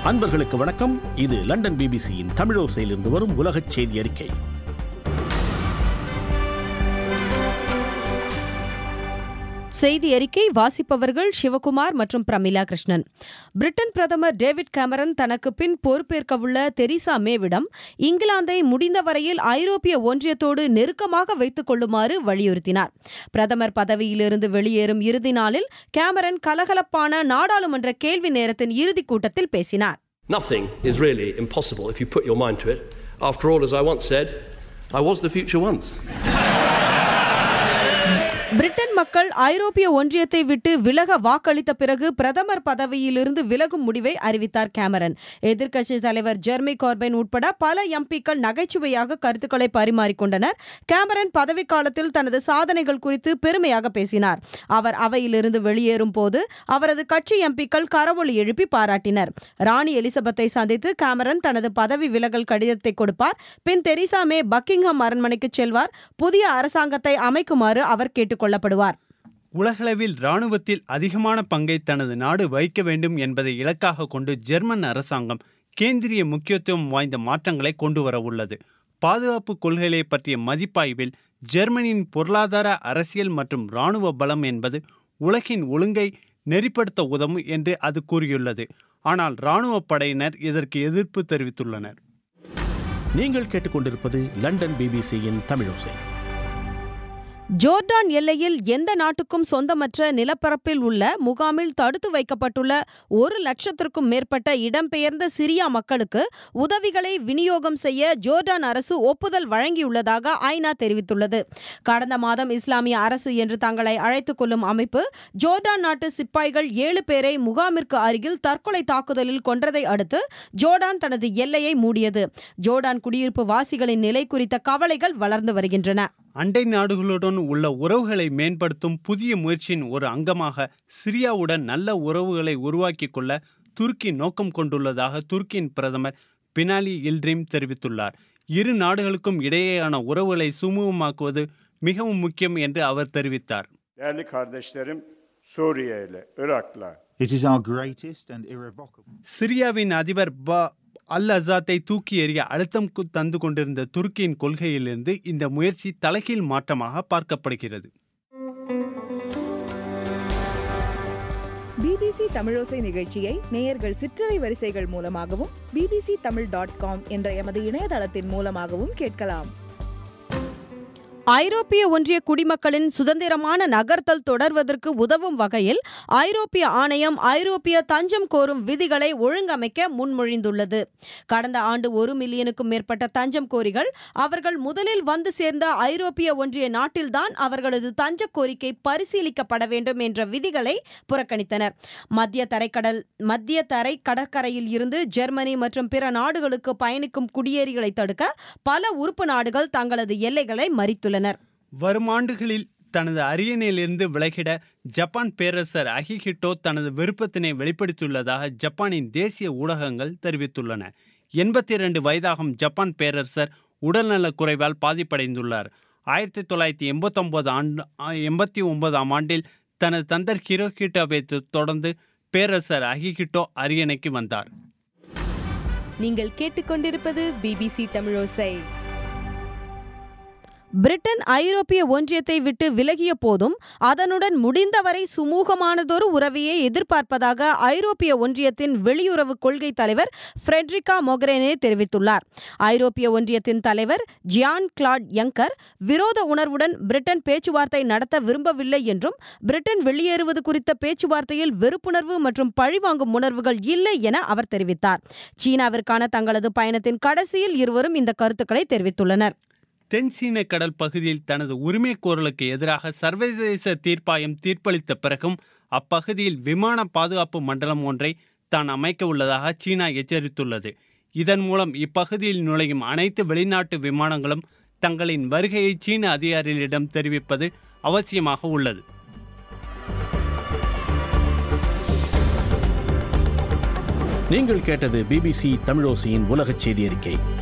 அன்பர்களுக்கு வணக்கம் இது லண்டன் பிபிசியின் தமிழோசையிலிருந்து வரும் உலகச் செய்தி அறிக்கை செய்தி அறிக்கை வாசிப்பவர்கள் சிவகுமார் மற்றும் பிரமிளா கிருஷ்ணன் பிரிட்டன் பிரதமர் டேவிட் கேமரன் தனக்கு பின் பொறுப்பேற்கவுள்ள தெரீசா மேவிடம் இங்கிலாந்தை முடிந்த வரையில் ஐரோப்பிய ஒன்றியத்தோடு நெருக்கமாக வைத்துக் கொள்ளுமாறு வலியுறுத்தினார் பிரதமர் பதவியிலிருந்து வெளியேறும் இறுதி நாளில் கேமரன் கலகலப்பான நாடாளுமன்ற கேள்வி நேரத்தின் இறுதிக் கூட்டத்தில் பேசினார் Nothing is really impossible if you put your mind to it. After all, as I once said, I was the future once. Britain மக்கள் ஐரோப்பிய ஒன்றியத்தை விட்டு விலக வாக்களித்த பிறகு பிரதமர் பதவியிலிருந்து விலகும் முடிவை அறிவித்தார் கேமரன் எதிர்க்கட்சி தலைவர் ஜெர்மி கார்பைன் உட்பட பல எம்பிக்கள் நகைச்சுவையாக கருத்துக்களை பரிமாறிக்கொண்டனர் கேமரன் பதவிக்காலத்தில் தனது சாதனைகள் குறித்து பெருமையாக பேசினார் அவர் அவையிலிருந்து வெளியேறும் போது அவரது கட்சி எம்பிக்கள் கரவொலி எழுப்பி பாராட்டினர் ராணி எலிசபெத்தை சந்தித்து கேமரன் தனது பதவி விலகல் கடிதத்தை கொடுப்பார் பின் தெரீசா மே பக்கிங்ஹாம் அரண்மனைக்கு செல்வார் புதிய அரசாங்கத்தை அமைக்குமாறு அவர் கேட்டுக் கொள்ளப்படுவார் உலகளவில் இராணுவத்தில் அதிகமான பங்கை தனது நாடு வைக்க வேண்டும் என்பதை இலக்காக கொண்டு ஜெர்மன் அரசாங்கம் கேந்திரிய முக்கியத்துவம் வாய்ந்த மாற்றங்களை கொண்டு வர உள்ளது பாதுகாப்பு கொள்கைகளை பற்றிய மதிப்பாய்வில் ஜெர்மனியின் பொருளாதார அரசியல் மற்றும் இராணுவ பலம் என்பது உலகின் ஒழுங்கை நெறிப்படுத்த உதவும் என்று அது கூறியுள்ளது ஆனால் இராணுவ படையினர் இதற்கு எதிர்ப்பு தெரிவித்துள்ளனர் நீங்கள் கேட்டுக்கொண்டிருப்பது லண்டன் பிபிசியின் தமிழோசை ஜோர்டான் எல்லையில் எந்த நாட்டுக்கும் சொந்தமற்ற நிலப்பரப்பில் உள்ள முகாமில் தடுத்து வைக்கப்பட்டுள்ள ஒரு லட்சத்திற்கும் மேற்பட்ட இடம்பெயர்ந்த சிரியா மக்களுக்கு உதவிகளை விநியோகம் செய்ய ஜோர்டான் அரசு ஒப்புதல் வழங்கியுள்ளதாக ஐநா தெரிவித்துள்ளது கடந்த மாதம் இஸ்லாமிய அரசு என்று தங்களை அழைத்துக் கொள்ளும் அமைப்பு ஜோர்டான் நாட்டு சிப்பாய்கள் ஏழு பேரை முகாமிற்கு அருகில் தற்கொலை தாக்குதலில் கொன்றதை அடுத்து ஜோர்டான் தனது எல்லையை மூடியது ஜோர்டான் குடியிருப்பு வாசிகளின் நிலை குறித்த கவலைகள் வளர்ந்து வருகின்றன அண்டை நாடுகளுடன் உள்ள உறவுகளை மேம்படுத்தும் புதிய முயற்சியின் ஒரு அங்கமாக சிரியாவுடன் நல்ல உறவுகளை உருவாக்கிக் கொள்ள துருக்கி நோக்கம் கொண்டுள்ளதாக துருக்கியின் பிரதமர் பினாலி இல்ட்ரீம் தெரிவித்துள்ளார் இரு நாடுகளுக்கும் இடையேயான உறவுகளை சுமூகமாக்குவது மிகவும் முக்கியம் என்று அவர் தெரிவித்தார் Değerli kardeşlerim Suriye ile, Irak'la, It is our greatest and irrevocable. சிரியாவின் அதிபர் ப அல் அசாத்தை தூக்கி எறிய அழுத்தம் கு- தந்து கொண்டிருந்த துருக்கியின் கொள்கையிலிருந்து இந்த முயற்சி தலைகீழ் மாற்றமாக பார்க்கப்படுகிறது பிபிசி தமிழோசை நிகழ்ச்சியை நேயர்கள் சிற்றலை வரிசைகள் மூலமாகவும் பிபிசி தமிழ் டாட் காம் என்ற எமது இணையதளத்தின் மூலமாகவும் கேட்கலாம் ஐரோப்பிய ஒன்றிய குடிமக்களின் சுதந்திரமான நகர்த்தல் தொடர்வதற்கு உதவும் வகையில் ஐரோப்பிய ஆணையம் ஐரோப்பிய தஞ்சம் கோரும் விதிகளை ஒழுங்கமைக்க முன்மொழிந்துள்ளது கடந்த ஆண்டு ஒரு மில்லியனுக்கும் மேற்பட்ட தஞ்சம் கோரிகள் அவர்கள் முதலில் வந்து சேர்ந்த ஐரோப்பிய ஒன்றிய நாட்டில்தான் அவர்களது தஞ்ச கோரிக்கை பரிசீலிக்கப்பட வேண்டும் என்ற விதிகளை புறக்கணித்தனர் மத்திய தரைக்கடல் மத்திய தரை கடற்கரையில் இருந்து ஜெர்மனி மற்றும் பிற நாடுகளுக்கு பயணிக்கும் குடியேறிகளை தடுக்க பல உறுப்பு நாடுகள் தங்களது எல்லைகளை மறித்துள்ளனர் வரும் ஆண்டுகளில் தனது அரியணையிலிருந்து விலகிட ஜப்பான் பேரரசர் அகிஹிட்டோ தனது விருப்பத்தினை வெளிப்படுத்தியுள்ளதாக ஜப்பானின் தேசிய ஊடகங்கள் தெரிவித்துள்ளன எண்பத்தி இரண்டு வயதாகும் ஜப்பான் பேரரசர் உடல்நலக் குறைவால் பாதிப்படைந்துள்ளார் ஆயிரத்தி தொள்ளாயிரத்தி எண்பத்தொன்பது ஆண்டு எண்பத்தி ஒன்பதாம் ஆண்டில் தனது தந்தர் ஹிரோஹிட்டோவை தொ- தொடர்ந்து பேரரசர் அகிஹிட்டோ அரியணைக்கு வந்தார் நீங்கள் கேட்டுக்கொண்டிருப்பது பிபிசி தமிழோசை பிரிட்டன் ஐரோப்பிய ஒன்றியத்தை விட்டு விலகிய போதும் அதனுடன் முடிந்தவரை சுமூகமானதொரு உறவையே எதிர்பார்ப்பதாக ஐரோப்பிய ஒன்றியத்தின் வெளியுறவு கொள்கை தலைவர் ஃப்ரெட்ரிகா மொகரேனே தெரிவித்துள்ளார் ஐரோப்பிய ஒன்றியத்தின் தலைவர் ஜியான் கிளாட் யங்கர் விரோத உணர்வுடன் பிரிட்டன் பேச்சுவார்த்தை நடத்த விரும்பவில்லை என்றும் பிரிட்டன் வெளியேறுவது குறித்த பேச்சுவார்த்தையில் வெறுப்புணர்வு மற்றும் பழிவாங்கும் உணர்வுகள் இல்லை என அவர் தெரிவித்தார் சீனாவிற்கான தங்களது பயணத்தின் கடைசியில் இருவரும் இந்த கருத்துக்களை தெரிவித்துள்ளனர் தென் சீன கடல் பகுதியில் தனது உரிமை கோரலுக்கு எதிராக சர்வதேச தீர்ப்பாயம் தீர்ப்பளித்த பிறகும் அப்பகுதியில் விமான பாதுகாப்பு மண்டலம் ஒன்றை தான் அமைக்க உள்ளதாக சீனா எச்சரித்துள்ளது இதன் மூலம் இப்பகுதியில் நுழையும் அனைத்து வெளிநாட்டு விமானங்களும் தங்களின் வருகையை சீன அதிகாரிகளிடம் தெரிவிப்பது அவசியமாக உள்ளது நீங்கள் கேட்டது பிபிசி தமிழோசையின் உலகச் செய்தி அறிக்கை